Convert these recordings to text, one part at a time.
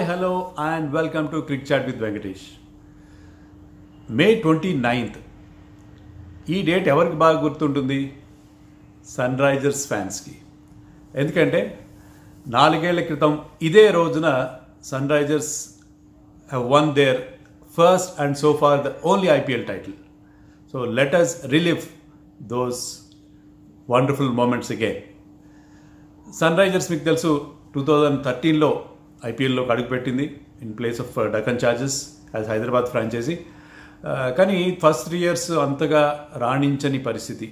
hello, and welcome to Crick Chat with Venkatesh. May twenty ninth ఈ date ఎవరికి బాగా గుర్తుంటుంది సన్ రైజర్స్ ఫ్యాన్స్కి ఎందుకంటే నాలుగేళ్ల క్రితం ఇదే రోజున Sunrisers have won their first and so far the only IPL title so let us relive those wonderful moments again Sunrisers మీకు తెలుసు టూ థౌజండ్ థర్టీన్లో ఐపీఎల్లోకి అడుగుపెట్టింది in place of Deccan Chargers as Hyderabad franchise కానీ first three years అంతగా రాణించని పరిస్థితి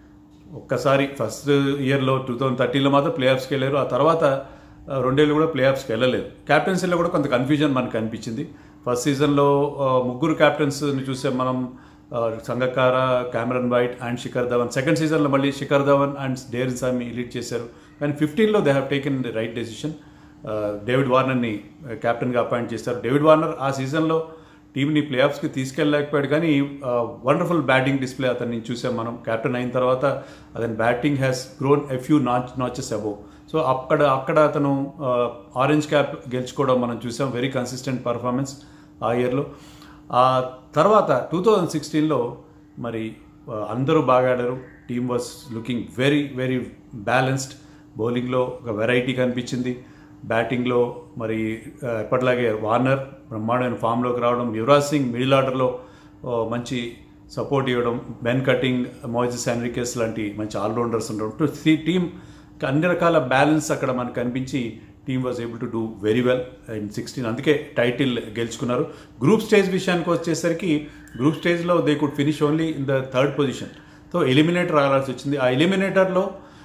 ఒక్కసారి ఫస్ట్ ఇయర్లో టూ థౌజండ్ థర్టీన్లో మాత్రం ప్లే ఆఫ్స్కి వెళ్ళారు ఆ తర్వాత ఆ, రెండేళ్ళు కూడా ప్లే ఆఫ్స్కి వెళ్ళలేదు క్యాప్టెన్సీలో కూడా కొంత కన్ఫ్యూజన్ మనకు అనిపించింది ఫస్ట్ సీజన్లో ఆ, ముగ్గురు క్యాప్టెన్స్ని చూసాం మనం ఆ, Sangakkara Cameron White and Shikhar Dhawan second సీజన్లో మళ్ళీ Shikhar Dhawan and Darren Sammy lead చేశారు కానీ ఫిఫ్టీన్లో they have taken the right decision David వార్నర్ని కెప్టెన్గా అపాయింట్ చేశారు డేవిడ్ వార్నర్ ఆ సీజన్లో టీంని ప్లే ఆఫ్స్కి తీసుకెళ్ళలేకపోయాడు కానీ వండర్ఫుల్ బ్యాటింగ్ డిస్ప్లే అతన్ని చూసాం మనం కెప్టెన్ అయిన తర్వాత అతని batting has grown a few notch notches above so అక్కడ అక్కడ అతను ఆరెంజ్ క్యాప్ గెలుచుకోవడం మనం చూసాం వెరీ కన్సిస్టెంట్ పర్ఫార్మెన్స్ ఆ ఇయర్లో ఆ తర్వాత టూ థౌజండ్ సిక్స్టీన్లో మరి ఆ, అందరూ బాగా ఆడారు team was looking very very balanced బౌలింగ్లో ఒక వెరైటీ కనిపించింది బ్యాటింగ్లో మరి ఆ, ఎప్పటిలాగే వార్నర్ బ్రహ్మాండమైన ఫామ్లోకి రావడం యువరాజ్ సింగ్ మిడిల్ ఆర్డర్లో ఆ, మంచి సపోర్ట్ ఇవ్వడం బెన్ కటింగ్ మోయిజెస్ ఎన్రికెస్ లాంటి మంచి ఆల్రౌండర్స్ ఉండడం టు సీ టీమ్ అన్ని రకాల బ్యాలెన్స్ అక్కడ మనకు కనిపించి team was able to do very well in sixteen అందుకే టైటిల్ గెలుచుకున్నారు గ్రూప్ స్టేజ్ విషయానికి వచ్చేసరికి గ్రూప్ స్టేజ్లో they could finish only in the third position so eliminator ఆడాల్సి వచ్చింది ఆ ఎలిమినేటర్లో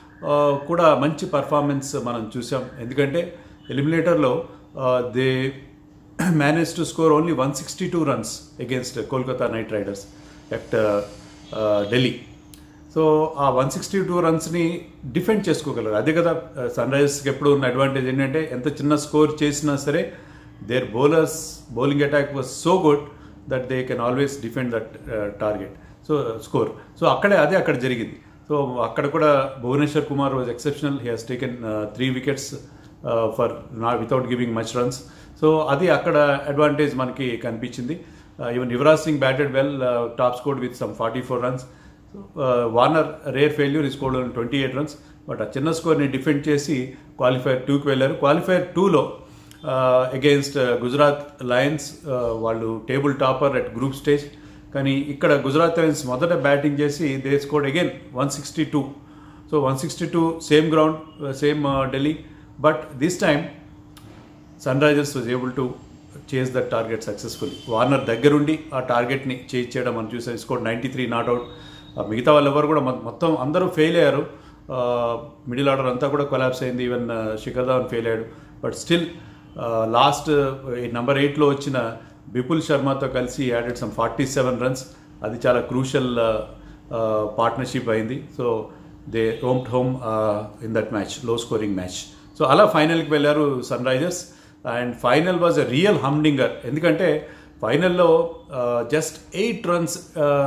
కూడా మంచి పర్ఫార్మెన్స్ మనం చూసాం ఎందుకంటే ఎలిమినేటర్లో they manage to score only one sixty two runs against Kolkata Knight Riders at Delhi so ఆ వన్ సిక్స్టీ టూ రన్స్ని డిఫెండ్ చేసుకోగలరు అదే కదా సన్ రైజర్స్కి ఎప్పుడు ఉన్న అడ్వాంటేజ్ ఏంటంటే ఎంత చిన్న స్కోర్ చేసినా సరే their bowlers bowling attack was so good that they can always defend that target so score so అక్కడే అదే అక్కడ జరిగింది సో అక్కడ కూడా Bhuvneshwar Kumar was exceptional he has taken three wickets for నా without giving much runs so అది అక్కడ advantage మనకి కనిపించింది even Yuvraj Singh batted well top scored with some forty four runs Warner rare failure he scored twenty eight runs but ఆ చిన్న స్కోర్ని defend చేసి qualifier టూకి వెళ్ళారు క్వాలిఫైర్ టూలో అగెయిన్స్ట్ గుజరాత్ లయన్స్ వాళ్ళు table topper at group stage కానీ ఇక్కడ గుజరాత్ లయన్స్ మొదట బ్యాటింగ్ చేసి they scored again one sixty two so one sixty two same ground same Delhi but this time Sunrisers was able to chase the target successfully Warner దగ్గరుండి ఆ టార్గెట్ని chase చేయడం మనం చూసాం score ninety three not out మిగతా వాళ్ళు ఎవరు కూడా మొ- మొత్తం అందరూ ఫెయిల్ అయ్యారు మిడిల్ ఆర్డర్ అంతా కూడా కొలాప్స్ అయింది ఈవెన్ శిఖర్ ధావన్ ఫెయిల్ అయ్యాడు బట్ స్టిల్ లాస్ట్ నంబర్ ఎయిట్లో వచ్చిన బిపుల్ శర్మతో కలిసి added some forty seven runs అది చాలా క్రూషల్ పార్ట్నర్షిప్ అయింది so they home home in that match లో స్కోరింగ్ మ్యాచ్ సో అలా ఫైనల్కి వెళ్ళారు Sunrisers and final was a real humdinger ఎందుకంటే ఫైనల్లో just eight runs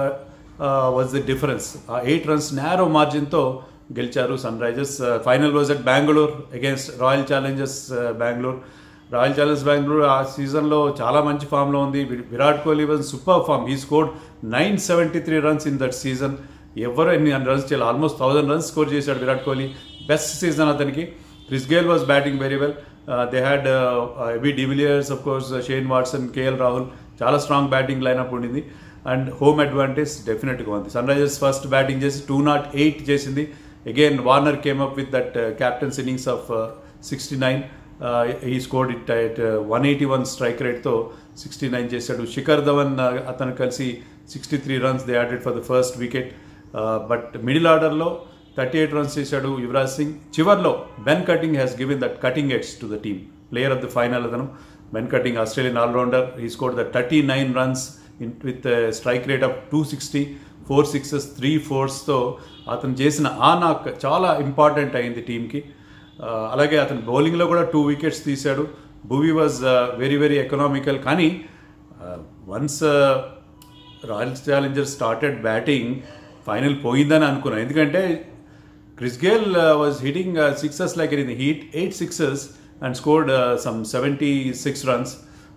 was the difference ఆ ఎయిట్ రన్స్ నేరో మార్జిన్తో గెలిచారు Sunrisers final was at Bengaluru against Royal Challengers Bengaluru Royal Challengers Bengaluru ఆ సీజన్లో చాలా మంచి ఫామ్లో ఉంది వి- Virat Kohli was super form he scored nine seventy three runs in that season ఎవరు ఎన్ని రన్స్ చేయాలి ఆల్మోస్ట్ థౌసండ్ రన్స్ స్కోర్ చేశాడు విరాట్ కోహ్లీ బెస్ట్ సీజన్ అతనికి Chris Gayle was batting very well they had AB de Villiers of course Shane Watson KL Rahul చాలా strong batting lineup ఉండింది and home advantage డెఫినెట్గా ఉంది sun Risers first batting చేసి two not eight చేసింది again Warner came up with that captain's innings of sixty nine he scored it at one eighty one strike రేట్తో sixty nine చేశాడు Shikhar Dhawan uh, అతను కలిసి sixty three runs they added for the first wicket but middle ఆర్డర్లో thirty eight runs చేశాడు యువరాజ్ సింగ్ చివర్లో Ben Cutting has given that cutting edge to the team player of the final అతను Ben cutting Australian allrounder he score the thirty nine runs in with strike rate of two sixty four sixes three ఫోర్స్తో అతను చేసిన ఆ నాక్ చాలా important అయింది టీంకి అలాగే అతను బౌలింగ్లో కూడా టూ వికెట్స్ తీశాడు Bhuvi was very very economical కానీ once Royal Challengers started batting final పోయిందని అనుకున్నాను ఎందుకంటే Chris Gayle was hitting sixes like in hit eight sixes and scored some seventy six runs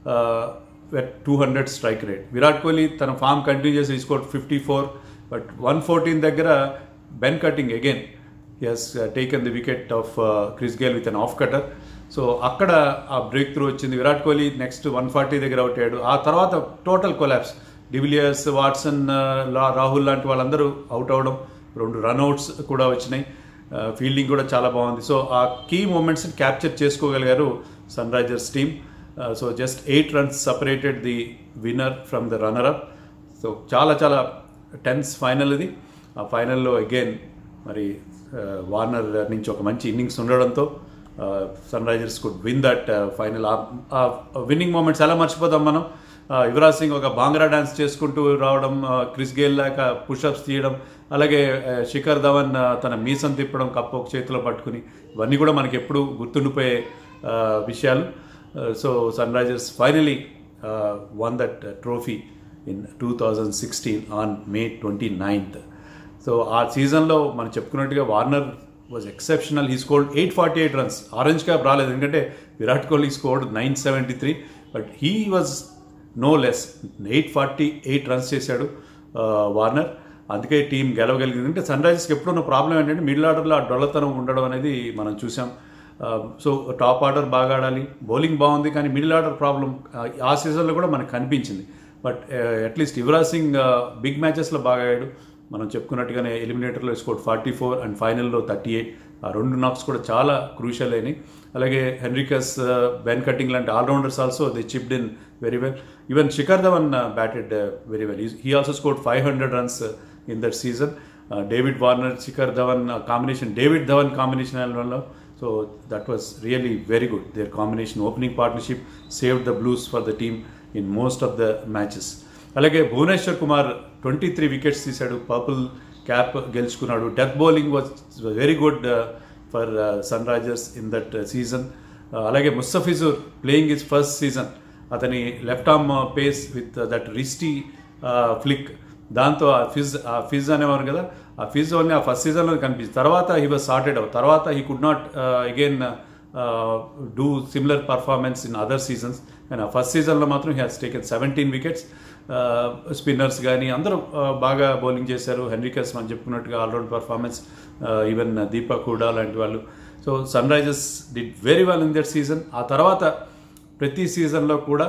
with two hundred strike rate Virat Kohli తన form continue చేసి he score fifty four but one fourteen దగ్గర Ben Cutting again he has taken the wicket of Chris Gayle with an off cutter so అక్కడ ఆ breakthrough వచ్చింది Virat Kohli next one forty దగ్గర out అయ్యాడు ఆ తర్వాత total collapse de Villiers Watson Rahul లాంటి వాళ్ళందరూ అవుట్ అవడం రెండు రన్అట్స్ కూడా వచ్చినాయి ఫీల్డింగ్ కూడా చాలా బాగుంది సో ఆ కీ మూమెంట్స్ని క్యాప్చర్ చేసుకోగలిగారు Sunrisers team so just eight runs separated the winner from the runner up so చాలా చాలా టెన్స్ ఫైనల్ ఇది ఆ ఫైనల్లో అగైన్ మరి వార్నర్ నుంచి ఒక మంచి ఇన్నింగ్స్ ఉండడంతో Sunrisers could win that final winning moments ఎలా మర్చిపోతాం మనం యువరాజ్ సింగ్ ఒక బాంగ్రా డాన్స్ చేసుకుంటూ రావడం క్రిస్ గేల్ లాగా పుషప్స్ తీయడం అలాగే శిఖర్ ధవన్ తన మీసం తిప్పడం కప్పు ఒక చేతిలో పట్టుకుని ఇవన్నీ కూడా మనకి ఎప్పుడు గుర్తుండిపోయే విషయాలు so Sunrisers finally won that trophy in two thousand sixteen on May twenty ninth so ఆ సీజన్లో మనం చెప్పుకున్నట్టుగా Warner was exceptional he scored eight forty eight runs orange cap రాలేదు ఎందుకంటే Virat Kohli scored nine seventy three but he was no less eight forty eight runs చేశాడు Warner అందుకే team గెలవగలిగింది అంటే సన్ రైజర్స్కి ఎప్పుడున్న ప్రాబ్లం ఏంటంటే మిడిల్ ఆర్డర్లో ఆ డొల్లతనం ఉండడం అనేది మనం చూసాం సో టాప్ ఆర్డర్ బాగా ఆడాలి బౌలింగ్ బాగుంది కానీ మిడిల్ ఆర్డర్ ప్రాబ్లం ఆ సీజన్లో కూడా మనకు కనిపించింది but at least Yuvraj Singh big మ్యాచెస్లో బాగా ఆడాడు మనం చెప్పుకున్నట్టుగానే ఎలిమినేటర్లో స్కోర్ ఫార్టీ ఫోర్ అండ్ ఫైనల్లో థర్టీ ఎయిట్ ఆ రెండు నాక్స్ కూడా చాలా క్రూషియల్ అయినాయి అలాగే హెన్రికస్ బెన్ కటింగ్ లాంటి allrounders also they chipped in very well even Shikhar Dhawan batted very well he also scored five hundred runs in that season David Warner Shikhar Dhawan combination David Dhawan combination వల్ల so that was really very good their combination opening partnership save the blues for the team in most of the matches అలాగే Bhuvneshwar Kumar twenty three wickets తీశాడు purple cap గెలుచుకున్నాడు death bowling was very good for Sunrisers in that season అలాగే Mustafizur playing his first season అతని left arm pace with that wristy flick దాంతో ఆ Fizz ఆ Fizz అనేవారు కదా ఆ ఫిజ్ ఓన్లీ ఆ ఫస్ట్ సీజన్లో కనిపించింది తర్వాత హీ వాజ్ సార్టెడ్ అవుట్ తర్వాత he could not again do similar performance in other seasons కానీ ఆ ఫస్ట్ సీజన్లో మాత్రం he has taken seventeen wickets spinners కానీ అందరూ బాగా బౌలింగ్ చేశారు హెన్రికస్ మనం చెప్పుకున్నట్టుగా allround performance even Deepak Hooda లాంటి వాళ్ళు so Sunrisers did very well in that season ఆ తర్వాత ప్రతి సీజన్లో కూడా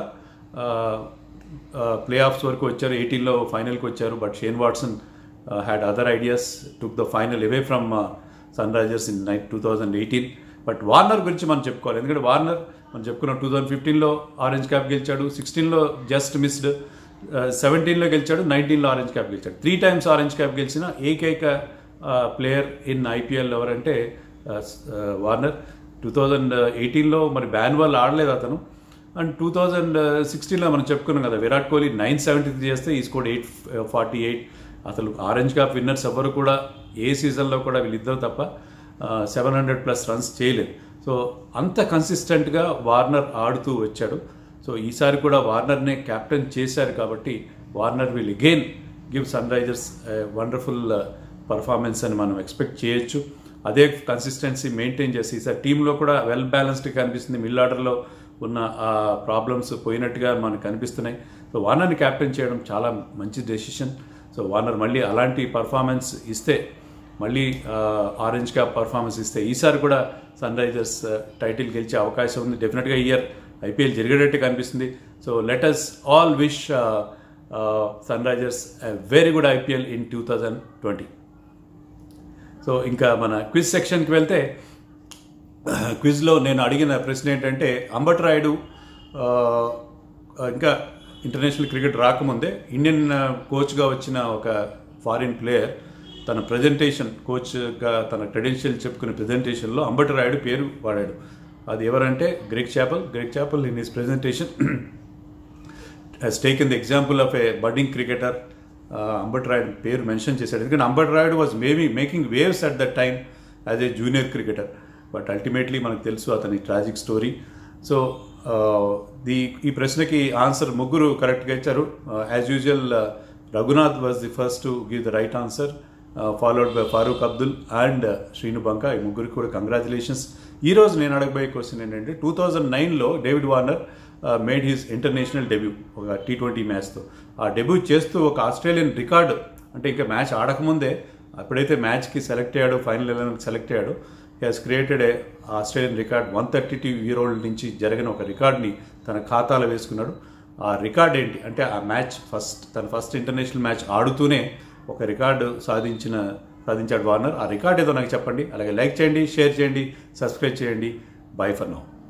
ప్లే ఆఫ్స్ వరకు వచ్చారు ఎయిటీన్లో ఫైనల్కి వచ్చారు but Shane Watson had other ideas took the final away from Sunrisers in night two thousand eighteen but Warner గురించి మనం చెప్పుకోవాలి ఎందుకంటే వార్నర్ మనం చెప్పుకున్నాం టూ థౌజండ్ ఫిఫ్టీన్లో ఆరెంజ్ క్యాప్ గెలిచాడు సిక్స్టీన్లో జస్ట్ మిస్డ్ సెవెంటీన్లో గెలిచాడు నైన్టీన్లో ఆరెంజ్ క్యాప్ గెలిచాడు త్రీ టైమ్స్ ఆరెంజ్ క్యాప్ గెలిచిన ఏకైక ప్లేయర్ ఇన్ ఐపీఎల్ ఎవరంటే వార్నర్ టూ థౌజండ్ ఎయిటీన్లో మరి బ్యాన్ వల్ల ఆడలేదు అతను అండ్ టూ థౌజండ్ సిక్స్టీన్లో మనం చెప్పుకున్నాం కదా Virat Kohli nine seventy three చేస్తే he score eight forty eight అసలు ఆరెంజ్ క్యాప్ విన్నర్స్ ఎవరు కూడా ఏ సీజన్లో కూడా వీళ్ళిద్దరు తప్ప సెవెన్ హండ్రెడ్ ప్లస్ రన్స్ చేయలేదు సో అంత కన్సిస్టెంట్గా వార్నర్ ఆడుతూ వచ్చాడు సో ఈసారి కూడా వార్నర్నే కెప్టెన్ చేశారు కాబట్టి Warner will again give Sunrisers wonderful performance అని మనం ఎక్స్పెక్ట్ చేయొచ్చు అదే కన్సిస్టెన్సీ మెయింటైన్ చేసి ఈసారి టీంలో కూడా వెల్ బ్యాలెన్స్డ్ కనిపిస్తుంది మిల్ ఆర్డర్లో ఉన్న ఆ ప్రాబ్లమ్స్ పోయినట్టుగా మనకు కనిపిస్తున్నాయి సో వార్నర్ని క్యాప్టెన్ చేయడం చాలా మంచి డెసిషన్ సో వార్నర్ మళ్ళీ అలాంటి పర్ఫార్మెన్స్ ఇస్తే మళ్ళీ ఆరెంజ్ క్యాప్ పర్ఫార్మెన్స్ ఇస్తే ఈసారి కూడా సన్ రైజర్స్ టైటిల్ గెలిచే అవకాశం ఉంది డెఫినెట్గా ఇయర్ ఐపీఎల్ జరిగేటట్టు కనిపిస్తుంది so let us all wish Sunrisers very good IPL in two thousand twenty so ఇంకా మన క్విజ్ సెక్షన్కి వెళ్తే క్విజ్లో నేను అడిగిన ప్రశ్న ఏంటంటే అంబట్ రాయుడు ఇంకా ఇంటర్నేషనల్ క్రికెట్ రాకముందే ఇండియన్ కోచ్గా వచ్చిన ఒక ఫారిన్ ప్లేయర్ తన ప్రజెంటేషన్ కోచ్గా తన క్రెడెన్షియల్ చెప్పుకునే ప్రజెంటేషన్లో అంబటి రాయుడు పేరు వాడాడు అది ఎవరంటే Greg Chappell Greg Chappell in his presentation he's taken the example of a budding cricketer Ambati Rayudu పేరు మెన్షన్ చేశాడు ఎందుకంటే Ambati Rayudu was maybe making waves at that time as a junior cricketer but ultimately మనకు తెలుసు అతని ట్రాజిక్ స్టోరీ సో ది ఈ ప్రశ్నకి answer ముగ్గురు కరెక్ట్గా ఇచ్చారు as usual Raghunath was the first to give the right answer followed by Farooq Abdul and Sreenu Banka ఈ ముగ్గురికి కూడా కంగ్రాచులేషన్స్ ఈ రోజు నేను అడగబోయే క్వశ్చన్ ఏంటంటే టూ థౌజండ్ నైన్లో David Warner made his international debut ఒక టీ ట్వంటీ మ్యాచ్తో ఆ డెబ్యూ చేస్తూ ఒక ఆస్ట్రేలియన్ రికార్డు అంటే ఇంకా మ్యాచ్ ఆడకముందే అప్పుడైతే మ్యాచ్కి సెలెక్ట్ అయ్యాడు ఫైనల్ ఎలెవెన్కి సెలెక్ట్ అయ్యాడు has created a Australian record one thirty two year old నుంచి జరిగిన ఒక రికార్డ్ని తన ఖాతాలో వేసుకున్నాడు ఆ రికార్డ్ ఏంటి అంటే ఆ మ్యాచ్ ఫస్ట్ తన ఫస్ట్ ఇంటర్నేషనల్ మ్యాచ్ ఆడుతూనే ఒక రికార్డు సాధించిన సాధించాడు వార్నర్ ఆ రికార్డ్ ఏదో నాకు చెప్పండి అలాగే లైక్ చేయండి షేర్ చేయండి సబ్స్క్రైబ్ చేయండి బై ఫర్ నౌ